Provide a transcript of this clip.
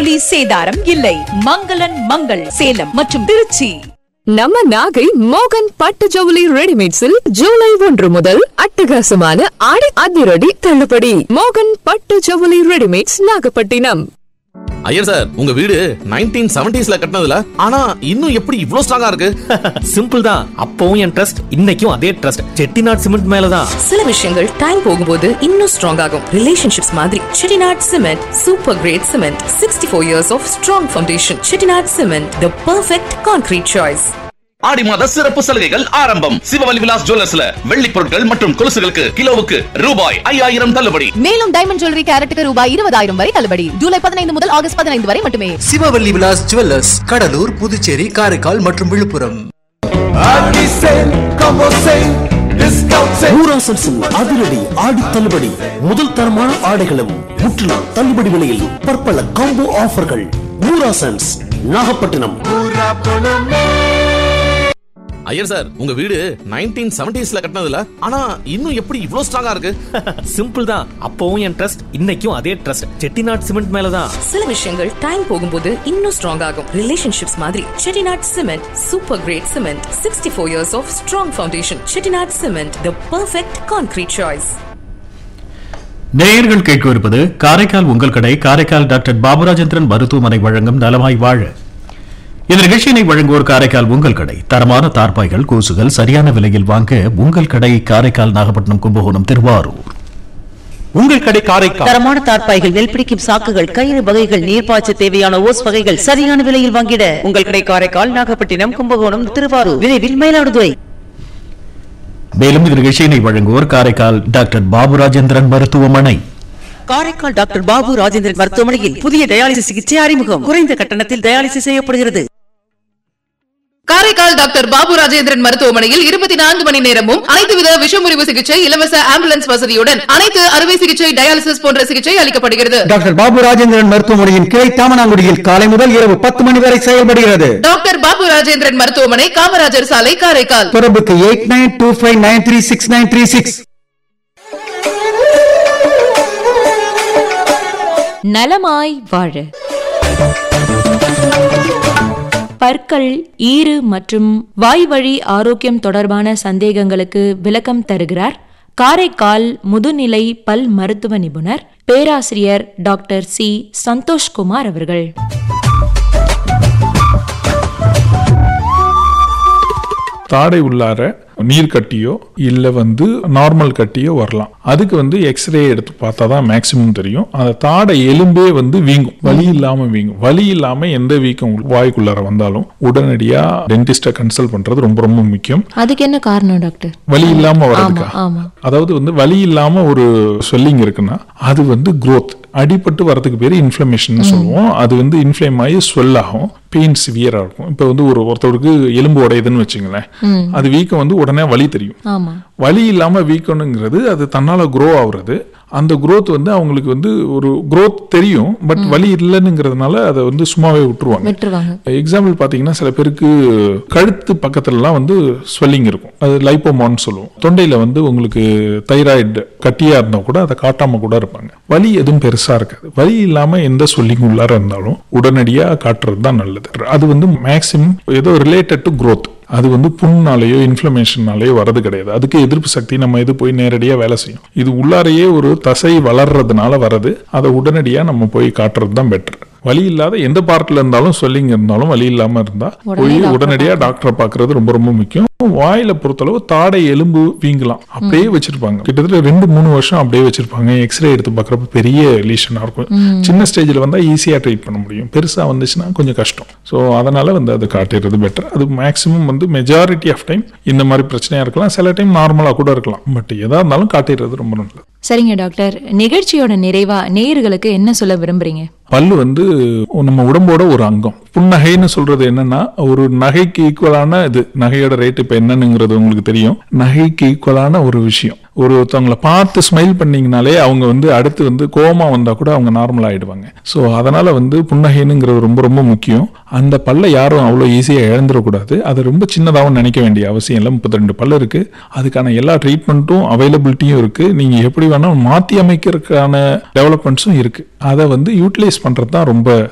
செய்கூலி சேதாரம் இல்லை மங்களன் மங்கள் சேலம் மற்றும் திருச்சி நம்ம நாகை மோகன் பட்டு ஜவுளி ரெடிமேட்ஸில் ஜூலை ஒன்று முதல் அட்டகாசமான ஆடி அதிரடி தள்ளுபடி மோகன் பட்டு ஜவுளி ரெடிமேட்ஸ் நாகப்பட்டினம் ஐயர் சார் உங்க வீடு நைன்டீன் செவன்டிஸ்ல கட்டினதுல ஆனா இன்னும் எப்படி இவ்ளோ ஸ்ட்ராங்கா இருக்கு சிம்பிள் தான் அப்பவும் என் ட்ரஸ்ட் இன்னைக்கும் அதே ட்ரஸ்ட் செட்டிநாட் சிமெண்ட் மேலதான் சில விஷயங்கள் டைம் போகும்போது இன்னும் ஸ்ட்ராங் ஆகும் ரிலேஷன்ஷிப்ஸ் மாதிரி Chettinad cement super great cement sixty four years of strong foundation Chettinad cement the perfect concrete choice Aadi மாத சிறப்பு சலுகைகள் ஆரம்பம் சிவவலி விலாஸ் ஜுவல்லர்ஸ்ல வெள்ளி பொருட்கள் மற்றும் கொலுசுகளுக்கு கிலோவுக்கு ரூபாய் ஐயாயிரம் தள்ளுபடி மேலும் டைமண்ட் ஜுவல்லரி கேரட்டுக்கு ரூபாய் இருபதாயிரம் வரை தள்ளுபடி ஜூலை பதினைந்து முதல் ஆகஸ்ட் பதினைந்து வரை மட்டுமே சிவவல்லி விலாஸ் ஜுவல்லர்ஸ் கடலூர் புதுச்சேரி காரைக்கால் மற்றும் விழுப்புரம் ஊராசல் சில் அதிரடி ஆடி தள்ளுபடி முதல் தரமான ஆடைகளும் முற்றிலும் தள்ளுபடி விலையில் பற்பல காம்போ ஆஃபர்கள் ஊராசன்ஸ் நாகப்பட்டினம் ஐயர் சார் உங்க வீடு நைன்டீன் செவன்டிஸ்ல கட்டினதுல ஆனா இன்னும் எப்படி இவ்ளோ ஸ்ட்ராங்கா இருக்கு சிம்பிள் தான் அப்பவும் என் ட்ரஸ்ட் இன்னைக்கும் அதே ட்ரஸ்ட் செட்டிநாட் சிமெண்ட் மேலதான் சில விஷயங்கள் டைம் போகும்போது இன்னும் ஸ்ட்ராங் ஆகும் ரிலேஷன்ஷிப்ஸ் மாதிரி Chettinad cement super great cement sixty four years of strong foundation Chettinad cement the perfect concrete choice நேயர்கள் கேட்கவிருப்பது காரைக்கால் உங்கள் கடை காரைக்கால் டாக்டர் பாபுராஜேந்திரன் மருத்துவமனை வழங்கும் நலமாய் வாழ இந்த நிகழ்ச்சியினை வழங்குவோர் காரைக்கால் உங்கள் கடை தரமான தார்பாய்கள் கூசுகள் சரியான விலையில் வாங்க உங்கள் கடை காரைக்கால் நாகப்பட்டினம் கும்பகோணம் திருவாரூர் உங்கள் கடை காரைக்கால் தரமான தார்ப்பாய்கள் நெல் பிடிக்கும் சாக்குகள் கயிறு வகைகள் நீர்ப்பாய்ச்ச தேவையான ஓஸ் வகைகள் சரியான விலையில் வாங்கிட உங்கள் கடை காரைக்கால் நாகப்பட்டினம் கும்பகோணம் திருவாரூர் விரைவில் மயிலாடுதுறை மேலும் இந்த நிகழ்ச்சியினை வழங்குவோர் காரைக்கால் டாக்டர் பாபுராஜேந்திரன் மருத்துவமனை காரைக்கால் டாக்டர் பாபு ராஜேந்திரன் மருத்துவமனையில் புதிய டயாலிசிஸ் சிகிச்சை அறிமுகம் குறைந்த கட்டணத்தில் டயாலிசிஸ் செய்யப்படுகிறது காரைக்கால் டாக்டர் பாபு ராஜேந்திரன் மருத்துவமனையில் இருபத்தி நான்கு மணி நேரமும் அனைத்து வித விஷமுறிவு சிகிச்சை இலவச ஆம்புலன்ஸ் வசதியுடன் அனைத்து அறுவை சிகிச்சை டயாலிசிஸ் போன்ற சிகிச்சை அளிக்கப்படுகிறது டாக்டர் பாபு ராஜேந்திரன் மருத்துவமனையின் கிளை தாமனாங்குடியில் காலை முதல் இரவு பத்து மணி வரை செயல்படுகிறது டாக்டர் பாபு ராஜேந்திரன் மருத்துவமனை காமராஜர் சாலை காரைக்கால் தொடர்புக்கு eight nine two five nine three six nine three six நலமாய் வாழ பற்கள் ஈறு மற்றும் வாய்வழி ஆரோக்கியம் தொடர்பான சந்தேகங்களுக்கு விளக்கம் தருகிறார் காரைக்கால் முதுநிலை பல் மருத்துவ நிபுணர் பேராசிரியர் டாக்டர் சி சந்தோஷ்குமார் அவர்கள் தாடை உள்ளார நீர் கட்டியோ இல்லை வந்து நார்மல் கட்டியோ வரலாம் அதுக்கு வந்து எக்ஸ்ரே எடுத்து பார்த்தா தான் மேக்சிமம் தெரியும் அந்த தாடை எலும்பே வந்து வீங்கும் வலி இல்லாம வீங்கும் வலி இல்லாம எந்த வீக்கம் வாய்க்குள்ளார வந்தாலும் உடனடியா டென்டிஸ்ட கன்சல்ட் பண்றது ரொம்ப ரொம்ப முக்கியம் அதுக்கு என்ன காரணம் டாக்டர் வலி இல்லாம வர்றதுக்கா ஆமா அதாவது வந்து வலி இல்லாம ஒரு ஸ்வெல்லிங் இருக்குன்னா அது வந்து growth அடிபட்டு வரதுக்கு பேர் இன்ஃப்ளமேஷன் சொல்லுவோம் அது வந்து இன்ஃப்ளேம் ஆகி ஸ்வெல் ஆகும் பெயின் சிவியரா இருக்கும் இப்போ வந்து ஒரு ஒருத்தருக்கு எலும்பு உடையுதுன்னு வச்சுங்களேன் அது வீக்கம் வந்து உடனே வலி தெரியும் ஆமா வலி இல்லாம வீக்கணுங்கிறது அது தன்னால க்ரோ ஆகுறது அந்த growth வந்து அவங்களுக்கு வந்து ஒரு growth தெரியும் பட் வலி இல்லைன்னுங்கிறதுனால அதை வந்து சும்மாவே விட்டுருவாங்க விட்டுருவாங்க எக்ஸாம்பிள் பார்த்தீங்கன்னா சில பேருக்கு கழுத்து பக்கத்துலலாம் வந்து ஸ்வெல்லிங் இருக்கும் அது லைப்போமான்னு சொல்லுவோம் தொண்டையில் வந்து உங்களுக்கு தைராய்டு கட்டியாக இருந்தால் கூட அதை காட்டாமல் கூட இருப்பாங்க வலி எதுவும் பெருசாக இருக்காது வலி இல்லாமல் எந்த ஸ்வெல்லிங் உள்ளார இருந்தாலும் உடனடியாக காட்டுறது தான் நல்லது அது வந்து மேக்ஸிமம் ஏதோ ரிலேட்டட் டு growth அது வந்து புண்ணாலேயோ இன்ஃப்ளமேஷனாலேயோ வரது கிடையாது அதுக்கு எதிர்ப்பு சக்தி நம்ம இது போய் நேரடியாக வேலை செய்யும் இது உள்ளாரையே ஒரு தசை வளர்றதுனால வரது அதை உடனடியாக நம்ம போய் காட்டுறது தான் பெட்டர் வலி இல்லாத எந்த பார்ட்ல இருந்தாலும் சொல்லிங் இருந்தாலும் வலி இல்லாம இருந்தா போய் உடனடியாக டாக்டரை பார்க்கறது ரொம்ப ரொம்ப முக்கியம் வாயில பொறுத்தளவு தாடை எலும்பு வீங்கலாம் அப்படியே வச்சிருப்பாங்க கிட்டத்தட்ட ரெண்டு மூணு வருஷம் அப்படியே வச்சிருப்பாங்க எக்ஸ்ரே எடுத்து பார்க்கறப்ப பெரிய லீஷனா இருக்கும் சின்ன ஸ்டேஜ்ல வந்தா ஈஸியா ட்ரீட் பண்ண முடியும் பெருசா வந்துச்சுன்னா கொஞ்சம் கஷ்டம் ஸோ அதனால வந்து அது காட்டிடுறது பெட்டர் அது மேக்ஸிமம் வந்து மெஜாரிட்டி ஆஃப் டைம் இந்த மாதிரி பிரச்சனையா இருக்கலாம் சில டைம் நார்மலா கூட இருக்கலாம் பட் எதா இருந்தாலும் காட்டிடுறது ரொம்ப நல்லது சரிங்க டாக்டர் நிகழ்ச்சியோட நிறைவா நேயர்களுக்கு என்ன சொல்ல விரும்புறீங்க பல்லு வந்து நம்ம உடம்போட ஒரு அங்கம் புன்னகைன்னு சொல்றது என்னன்னா ஒரு நகைக்கு ஈக்குவலான இது நகையோட ரேட் இப்ப என்னன்னுங்கிறது உங்களுக்கு தெரியும் நகைக்கு ஈக்குவலான ஒரு விஷயம் ஒருத்தவங்களை பார்த்து ஸ்மைல் பண்ணீங்கனாலே அவங்க வந்து அடுத்து வந்து கோமா வந்தா கூட அவங்க நார்மல் ஆயிடுவாங்க ஸோ அதனால வந்து புன்னகைனுங்கிறது ரொம்ப ரொம்ப முக்கியம் அந்த பல்லை யாரும் அவ்வளோ ஈஸியாக இழந்துடக்கூடாது அது ரொம்ப சின்னதாகவும் நினைக்க வேண்டிய அவசியம் இல்லை முப்பத்தி ரெண்டு பல்லு இருக்கு அதுக்கான எல்லா ட்ரீட்மெண்ட்டும் அவைலபிலிட்டியும் இருக்கு நீங்க எப்படி வேணாலும் மாற்றி அமைக்கிறதுக்கான டெவலப்மெண்ட்ஸும் இருக்கு அதை வந்து யூட்டிலைஸ் பண்றது தான் ரொம்ப